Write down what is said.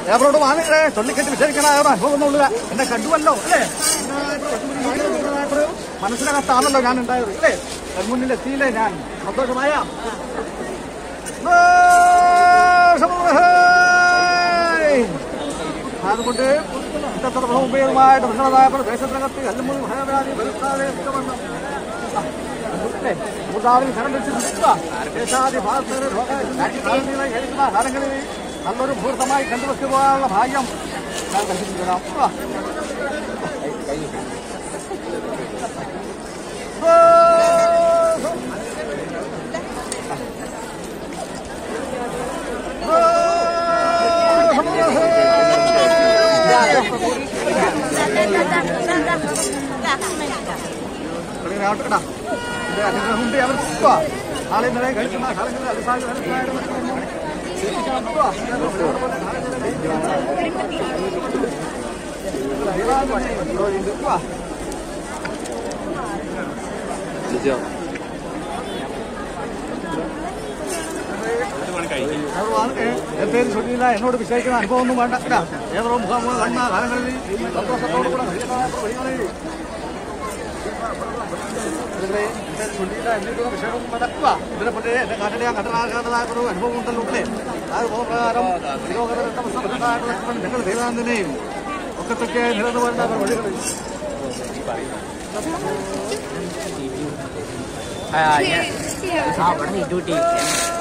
എവരോട് വാങ്ങിക്കേ ചൊല്ലിക്കെട്ടി വിശേഷിക്കണ ഒരു അനുഭവം ഒന്നുമില്ല എന്നെ കണ്ടുവല്ലോ അല്ലേ മനസ്സിനകത്താണല്ലോ ഞാൻ ഉണ്ടായത് അല്ലേ മുന്നിൽ എത്തിയില്ലേ ഞാൻ സന്തോഷമായ അതുകൊണ്ട് ഇന്നത്തെ മുമ്പേതുമായിട്ട് നിങ്ങളതായ പ്രദേശത്തിനകത്ത് കല്ലുമുറി ഭയപരാതി വെളുത്താതെ ഒക്കെ വന്നു ഭൂതാവിൽ കരം വെച്ച് നിൽക്കുക ദേശാദി ഭാഗത്ത് രോഗായി കഴിക്കുന്ന കാലങ്ങളിൽ നല്ലൊരു മുഹൂർത്തമായി കണ്ടുവെച്ചു പോകാനുള്ള ഭാഗ്യം ഞാൻ കൽപ്പിച്ചിരിക്കണം ഉണ്ട് അവർ നിൽക്കുക നാളെ ഇന്നലെ കഴിക്കുന്ന കാലങ്ങളിൽ അലസായ പേര് ചൊല്ലിയില്ല എന്നോട് വിശേഷിക്കുന്ന അനുഭവം ഒന്നും വേണ്ട ഇല്ല. ഏതോ മുഖാമുഖം കണ്ട കാലങ്ങളിൽ സന്തോഷത്തോടു കൂടെ വഴികളിൽ ഇതിലെ പേര് ചൊല്ലിയില്ല എന്നിട്ടുള്ള വിഷയമൊന്നും നടക്കുക ഇതിനെപ്പറ്റി എന്റെ കാട്ടിലെ ഞാൻ കണ്ടതാകേണ്ടതായ ഒരു അനുഭവം ഉണ്ടല്ലോ അല്ലേ ആ അനുഭവ പ്രകാരം നിങ്ങൾ ദൈവാനന്ദനെയും ഒക്കത്തൊക്കെ നിലനിന്ന് വരുന്ന അവർ വഴികളിൽ ആ അവിടെ ഡ്യൂട്ടി